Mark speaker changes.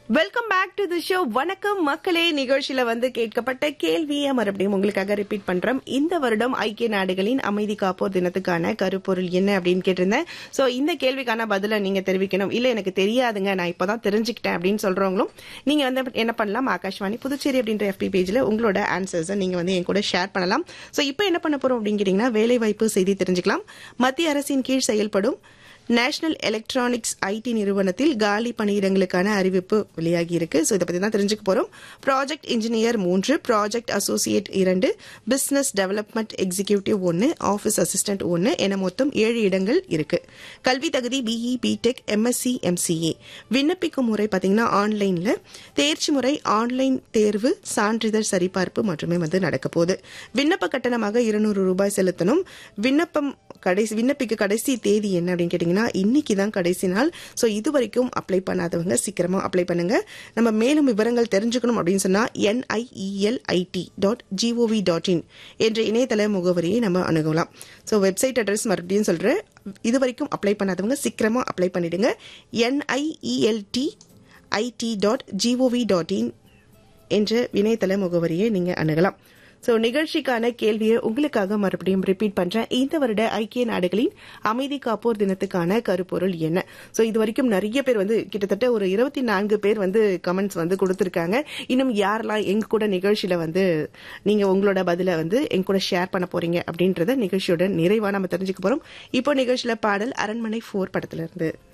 Speaker 1: welcome back to the show வணக்கம் மக்களே நிகழ்ச்சியில வந்து கேட்கப்பட்ட கேள்வியை மறுபடியும் உங்களுக்காக ரிப்பீட் பண்றோம் இந்த வருடம் ஐக்கிய நாடுகளின் அமைதி காப்போர் தினத்துக்கான கருப்பொருள் என்ன அப்படின்னு கேட்டிருந்தேன் சோ இந்த கேள்விக்கான பதில நீங்க தெரிவிக்கணும் இல்ல எனக்கு தெரியாதுங்க நான் இப்பதான் தெரிஞ்சுக்கிட்டேன் அப்படின்னு சொல்றவங்களும் நீங்க வந்து என்ன பண்ணலாம் ஆகாஷ்வாணி புதுச்சேரி அப்படின்ற எஃபி பேஜ்ல உங்களோட ஆன்சர்ஸை நீங்க வந்து என் கூட ஷேர் பண்ணலாம் சோ இப்போ என்ன பண்ண போறோம் அப்படிங்கிறீங்கன்னா வேலை வாய்ப்பு செய்தி தெரிஞ்சுக்கலாம் மத்திய அரசின் கீழ் செயல்படும் நேஷனல் எலக்ட்ரானிக்ஸ் ஐடி நிறுவனத்தில் காலி பணியிடங்களுக்கான அறிவிப்பு வெளியாகி இருக்கு ஸோ இதை பத்தி தான் தெரிஞ்சுக்க போறோம் ப்ராஜெக்ட் இன்ஜினியர் மூன்று ப்ராஜெக்ட் அசோசியேட் இரண்டு பிசினஸ் டெவலப்மெண்ட் எக்ஸிகியூட்டிவ் ஒன்று ஆஃபீஸ் அசிஸ்டன்ட் ஒன்று என மொத்தம் ஏழு இடங்கள் இருக்கு கல்வி தகுதி பிஇ பிடெக் எம்எஸ்சி எம்சிஏ விண்ணப்பிக்கும் முறை பார்த்தீங்கன்னா ஆன்லைன்ல தேர்ச்சி முறை ஆன்லைன் தேர்வு சான்றிதழ் சரிபார்ப்பு மட்டுமே வந்து நடக்க போகுது விண்ணப்ப கட்டணமாக இருநூறு ரூபாய் செலுத்தணும் விண்ணப்பம் கடைசி விண்ணப்பிக்க கடைசி தேதி என்ன அப்படின்னு கேட்டீங்கன்னா இன்னைக்கு தான் கடைசி நாள் ஸோ இது வரைக்கும் அப்ளை பண்ணாதவங்க சீக்கிரமா அப்ளை பண்ணுங்க நம்ம மேலும் விவரங்கள் தெரிஞ்சுக்கணும் அப்படின்னு சொன்னா NIEL IT dot GOV dot in என்ற இணையதள முகவரியை நம்ம அணுகலாம் ஸோ வெப்சைட் அட்ரஸ் மறுபடியும் சொல்றேன் இது வரைக்கும் அப்ளை பண்ணாதவங்க சீக்கிரமா அப்ளை பண்ணிடுங்க NIELT IT dot GOV dot in என்ற இணையதள முகவரியை நீங்க அணுகலாம் ஸோ நிகழ்ச்சிக்கான கேள்வியை உங்களுக்காக மறுபடியும் ரிப்பீட் பண்றேன் இந்த வருட ஐக்கிய நாடுகளின் அமைதி காப்போர் தினத்துக்கான கருப்பொருள் என்ன ஸோ இது வரைக்கும் நிறைய பேர் வந்து கிட்டத்தட்ட ஒரு இருபத்தி நான்கு பேர் வந்து கமெண்ட்ஸ் வந்து கொடுத்துருக்காங்க இன்னும் யாரெல்லாம் எங்க கூட நிகழ்ச்சியில வந்து நீங்க உங்களோட பதில வந்து எங்க கூட ஷேர் பண்ண போறீங்க அப்படின்றத நிகழ்ச்சியோட நிறைவா நம்ம தெரிஞ்சுக்க போறோம் இப்போ நிகழ்ச்சியில பாடல் அரண்மனை ஃபோர் படத்துல இருந்து